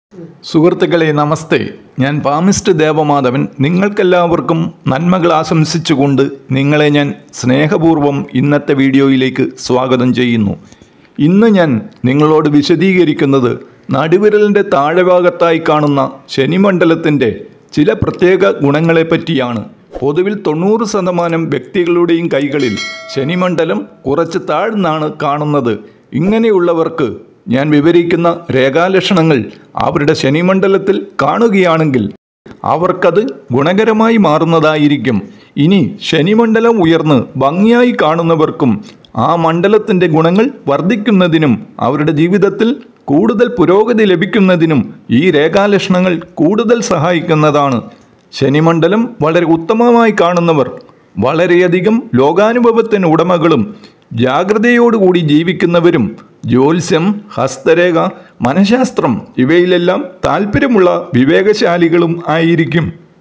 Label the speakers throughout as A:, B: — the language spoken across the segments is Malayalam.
A: സുഹൃത്തുക്കളെ നമസ്തേ ഞാൻ പാമിസ്റ്റ് ദേവമാധവൻ നിങ്ങൾക്കെല്ലാവർക്കും നന്മകൾ ആശംസിച്ചുകൊണ്ട് നിങ്ങളെ ഞാൻ സ്നേഹപൂർവ്വം ഇന്നത്തെ വീഡിയോയിലേക്ക് സ്വാഗതം ചെയ്യുന്നു ഇന്ന് ഞാൻ നിങ്ങളോട് വിശദീകരിക്കുന്നത് നടുവിരലിൻ്റെ താഴെഭാഗത്തായി കാണുന്ന ശനിമണ്ഡലത്തിൻ്റെ ചില പ്രത്യേക ഗുണങ്ങളെപ്പറ്റിയാണ് പൊതുവിൽ തൊണ്ണൂറ് ശതമാനം വ്യക്തികളുടെയും കൈകളിൽ ശനിമണ്ഡലം കുറച്ച് താഴ്ന്നാണ് കാണുന്നത് ഇങ്ങനെയുള്ളവർക്ക് ഞാൻ വിവരിക്കുന്ന രേഖാലക്ഷണങ്ങൾ അവരുടെ ശനിമണ്ഡലത്തിൽ കാണുകയാണെങ്കിൽ അവർക്കത് ഗുണകരമായി മാറുന്നതായിരിക്കും ഇനി ശനിമണ്ഡലം ഉയർന്ന് ഭംഗിയായി കാണുന്നവർക്കും ആ മണ്ഡലത്തിൻ്റെ ഗുണങ്ങൾ വർദ്ധിക്കുന്നതിനും അവരുടെ ജീവിതത്തിൽ കൂടുതൽ പുരോഗതി ലഭിക്കുന്നതിനും ഈ രേഖാലക്ഷണങ്ങൾ കൂടുതൽ സഹായിക്കുന്നതാണ് ശനിമണ്ഡലം വളരെ ഉത്തമമായി കാണുന്നവർ വളരെയധികം ലോകാനുഭവത്തിന് ഉടമകളും ജാഗ്രതയോടുകൂടി ജീവിക്കുന്നവരും ജ്യോത്സ്യം ഹസ്തരേഖ മനഃശാസ്ത്രം ഇവയിലെല്ലാം താല്പര്യമുള്ള വിവേകശാലികളും ആയിരിക്കും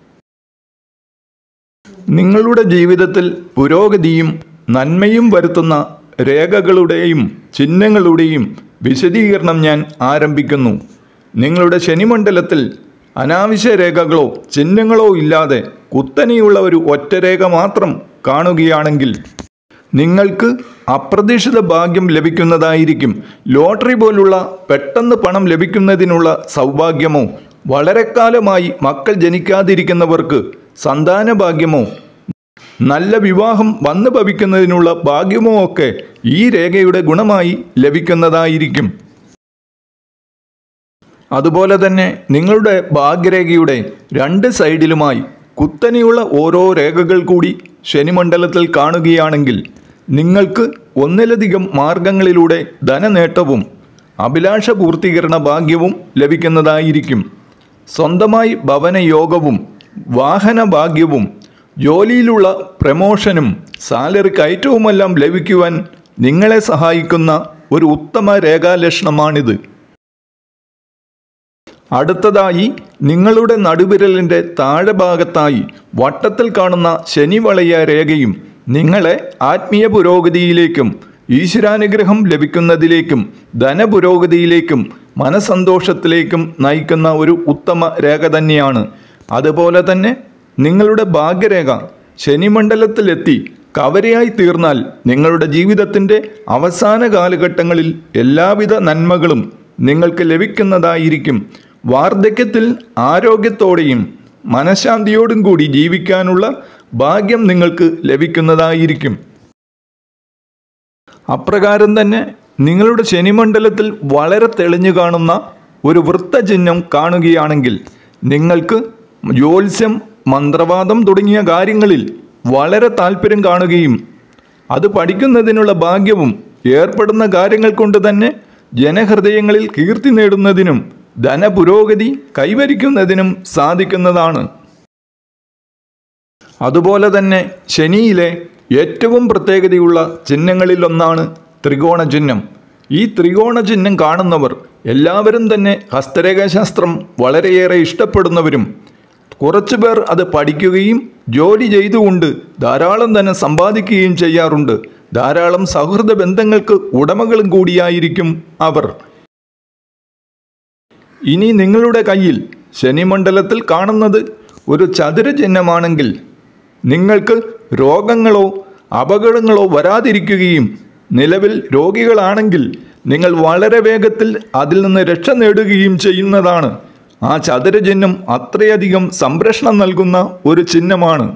A: നിങ്ങളുടെ ജീവിതത്തിൽ പുരോഗതിയും നന്മയും വരുത്തുന്ന രേഖകളുടെയും ചിഹ്നങ്ങളുടെയും വിശദീകരണം ഞാൻ ആരംഭിക്കുന്നു നിങ്ങളുടെ ശനിമണ്ഡലത്തിൽ അനാവശ്യ രേഖകളോ ചിഹ്നങ്ങളോ ഇല്ലാതെ കുത്തനെയുള്ള ഒരു ഒറ്റരേഖ മാത്രം കാണുകയാണെങ്കിൽ നിങ്ങൾക്ക് അപ്രതീക്ഷിത ഭാഗ്യം ലഭിക്കുന്നതായിരിക്കും ലോട്ടറി പോലുള്ള പെട്ടെന്ന് പണം ലഭിക്കുന്നതിനുള്ള സൗഭാഗ്യമോ വളരെക്കാലമായി മക്കൾ ജനിക്കാതിരിക്കുന്നവർക്ക് സന്താന ഭാഗ്യമോ നല്ല വിവാഹം വന്നു ഭവിക്കുന്നതിനുള്ള ഭാഗ്യമോ ഒക്കെ ഈ രേഖയുടെ ഗുണമായി ലഭിക്കുന്നതായിരിക്കും അതുപോലെ തന്നെ നിങ്ങളുടെ ഭാഗ്യരേഖയുടെ രണ്ട് സൈഡിലുമായി കുത്തനെയുള്ള ഓരോ രേഖകൾ കൂടി ശനിമണ്ഡലത്തിൽ കാണുകയാണെങ്കിൽ നിങ്ങൾക്ക് ഒന്നിലധികം മാർഗങ്ങളിലൂടെ ധനനേട്ടവും അഭിലാഷ പൂർത്തീകരണ ഭാഗ്യവും ലഭിക്കുന്നതായിരിക്കും സ്വന്തമായി ഭവനയോഗവും വാഹന ഭാഗ്യവും ജോലിയിലുള്ള പ്രമോഷനും സാലറി കയറ്റവുമെല്ലാം ലഭിക്കുവാൻ നിങ്ങളെ സഹായിക്കുന്ന ഒരു ഉത്തമ രേഖാലക്ഷണമാണിത് അടുത്തതായി നിങ്ങളുടെ നടുവിരലിൻ്റെ താഴെ ഭാഗത്തായി വട്ടത്തിൽ കാണുന്ന ശനിവളയ രേഖയും നിങ്ങളെ ആത്മീയ പുരോഗതിയിലേക്കും ഈശ്വരാനുഗ്രഹം ലഭിക്കുന്നതിലേക്കും ധനപുരോഗതിയിലേക്കും മനസന്തോഷത്തിലേക്കും നയിക്കുന്ന ഒരു ഉത്തമ രേഖ തന്നെയാണ് അതുപോലെ തന്നെ നിങ്ങളുടെ ഭാഗ്യരേഖ ശനിമണ്ഡലത്തിലെത്തി കവരയായി തീർന്നാൽ നിങ്ങളുടെ ജീവിതത്തിൻ്റെ അവസാന കാലഘട്ടങ്ങളിൽ എല്ലാവിധ നന്മകളും നിങ്ങൾക്ക് ലഭിക്കുന്നതായിരിക്കും വാർദ്ധക്യത്തിൽ ആരോഗ്യത്തോടെയും മനഃശാന്തിയോടും കൂടി ജീവിക്കാനുള്ള ഭാഗ്യം നിങ്ങൾക്ക് ലഭിക്കുന്നതായിരിക്കും അപ്രകാരം തന്നെ നിങ്ങളുടെ ശനിമണ്ഡലത്തിൽ വളരെ തെളിഞ്ഞു കാണുന്ന ഒരു വൃത്തചിഹ്നം കാണുകയാണെങ്കിൽ നിങ്ങൾക്ക് ജ്യോത്സ്യം മന്ത്രവാദം തുടങ്ങിയ കാര്യങ്ങളിൽ വളരെ താല്പര്യം കാണുകയും അത് പഠിക്കുന്നതിനുള്ള ഭാഗ്യവും ഏർപ്പെടുന്ന കാര്യങ്ങൾ കൊണ്ട് തന്നെ ജനഹൃദയങ്ങളിൽ കീർത്തി നേടുന്നതിനും ധനപുരോഗതി കൈവരിക്കുന്നതിനും സാധിക്കുന്നതാണ് അതുപോലെ തന്നെ ശനിയിലെ ഏറ്റവും പ്രത്യേകതയുള്ള ചിഹ്നങ്ങളിലൊന്നാണ് ത്രികോണ ചിഹ്നം ഈ ത്രികോണ ചിഹ്നം കാണുന്നവർ എല്ലാവരും തന്നെ ഹസ്തരേഖാശാസ്ത്രം വളരെയേറെ ഇഷ്ടപ്പെടുന്നവരും കുറച്ചു പേർ അത് പഠിക്കുകയും ജോലി ചെയ്തുകൊണ്ട് ധാരാളം തന്നെ സമ്പാദിക്കുകയും ചെയ്യാറുണ്ട് ധാരാളം സൗഹൃദ ബന്ധങ്ങൾക്ക് ഉടമകളും കൂടിയായിരിക്കും അവർ ഇനി നിങ്ങളുടെ കയ്യിൽ ശനിമണ്ഡലത്തിൽ കാണുന്നത് ഒരു ചതുര ചിഹ്നമാണെങ്കിൽ നിങ്ങൾക്ക് രോഗങ്ങളോ അപകടങ്ങളോ വരാതിരിക്കുകയും നിലവിൽ രോഗികളാണെങ്കിൽ നിങ്ങൾ വളരെ വേഗത്തിൽ അതിൽ നിന്ന് രക്ഷ നേടുകയും ചെയ്യുന്നതാണ് ആ ചതുരചിഹ്നം അത്രയധികം സംരക്ഷണം നൽകുന്ന ഒരു ചിഹ്നമാണ്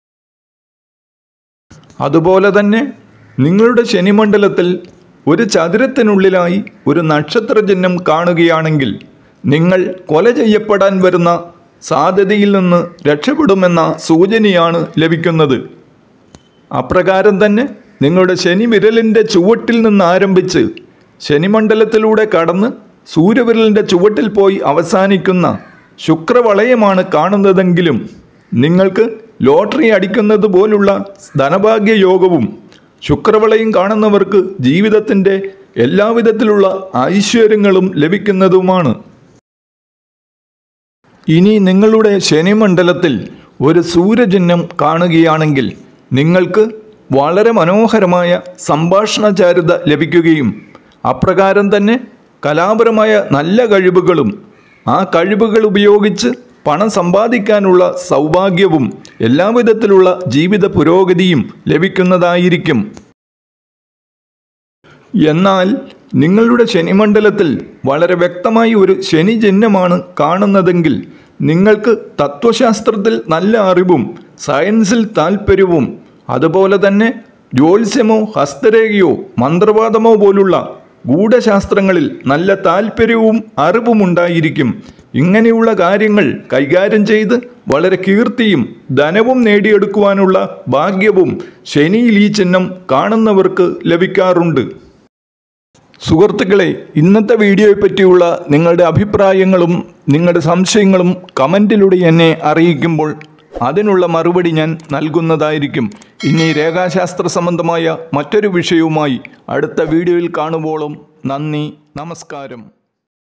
A: അതുപോലെ തന്നെ നിങ്ങളുടെ ശനിമണ്ഡലത്തിൽ ഒരു ചതുരത്തിനുള്ളിലായി ഒരു നക്ഷത്ര ചിഹ്നം കാണുകയാണെങ്കിൽ നിങ്ങൾ കൊല ചെയ്യപ്പെടാൻ വരുന്ന സാധ്യതയിൽ നിന്ന് രക്ഷപ്പെടുമെന്ന സൂചനയാണ് ലഭിക്കുന്നത് അപ്രകാരം തന്നെ നിങ്ങളുടെ ശനി വിരലിൻ്റെ ചുവട്ടിൽ നിന്ന് ആരംഭിച്ച് ശനിമണ്ഡലത്തിലൂടെ കടന്ന് സൂര്യവിരലിൻ്റെ ചുവട്ടിൽ പോയി അവസാനിക്കുന്ന ശുക്രവളയമാണ് കാണുന്നതെങ്കിലും നിങ്ങൾക്ക് ലോട്ടറി അടിക്കുന്നത് പോലുള്ള ധനഭാഗ്യ യോഗവും ശുക്രവളയും കാണുന്നവർക്ക് ജീവിതത്തിൻ്റെ എല്ലാവിധത്തിലുള്ള ഐശ്വര്യങ്ങളും ലഭിക്കുന്നതുമാണ് ഇനി നിങ്ങളുടെ ശനിമണ്ഡലത്തിൽ ഒരു സൂര്യചിഹ്നം കാണുകയാണെങ്കിൽ നിങ്ങൾക്ക് വളരെ മനോഹരമായ സംഭാഷണചാരുത ലഭിക്കുകയും അപ്രകാരം തന്നെ കലാപരമായ നല്ല കഴിവുകളും ആ കഴിവുകൾ ഉപയോഗിച്ച് പണം സമ്പാദിക്കാനുള്ള സൗഭാഗ്യവും എല്ലാവിധത്തിലുള്ള ജീവിത പുരോഗതിയും ലഭിക്കുന്നതായിരിക്കും എന്നാൽ നിങ്ങളുടെ ശനിമണ്ഡലത്തിൽ വളരെ വ്യക്തമായി ഒരു ശനി ചിഹ്നമാണ് കാണുന്നതെങ്കിൽ നിങ്ങൾക്ക് തത്വശാസ്ത്രത്തിൽ നല്ല അറിവും സയൻസിൽ താൽപ്പര്യവും അതുപോലെ തന്നെ ജ്യോത്സ്യമോ ഹസ്തരേഖയോ മന്ത്രവാദമോ പോലുള്ള ഗൂഢശാസ്ത്രങ്ങളിൽ നല്ല താൽപ്പര്യവും അറിവും ഉണ്ടായിരിക്കും ഇങ്ങനെയുള്ള കാര്യങ്ങൾ കൈകാര്യം ചെയ്ത് വളരെ കീർത്തിയും ധനവും നേടിയെടുക്കുവാനുള്ള ഭാഗ്യവും ശനിയിൽ ഈ ചിഹ്നം കാണുന്നവർക്ക് ലഭിക്കാറുണ്ട് സുഹൃത്തുക്കളെ ഇന്നത്തെ വീഡിയോയെ പറ്റിയുള്ള നിങ്ങളുടെ അഭിപ്രായങ്ങളും നിങ്ങളുടെ സംശയങ്ങളും കമൻറ്റിലൂടെ എന്നെ അറിയിക്കുമ്പോൾ അതിനുള്ള മറുപടി ഞാൻ നൽകുന്നതായിരിക്കും ഇനി രേഖാശാസ്ത്ര സംബന്ധമായ മറ്റൊരു വിഷയവുമായി അടുത്ത വീഡിയോയിൽ കാണുമ്പോളും നന്ദി നമസ്കാരം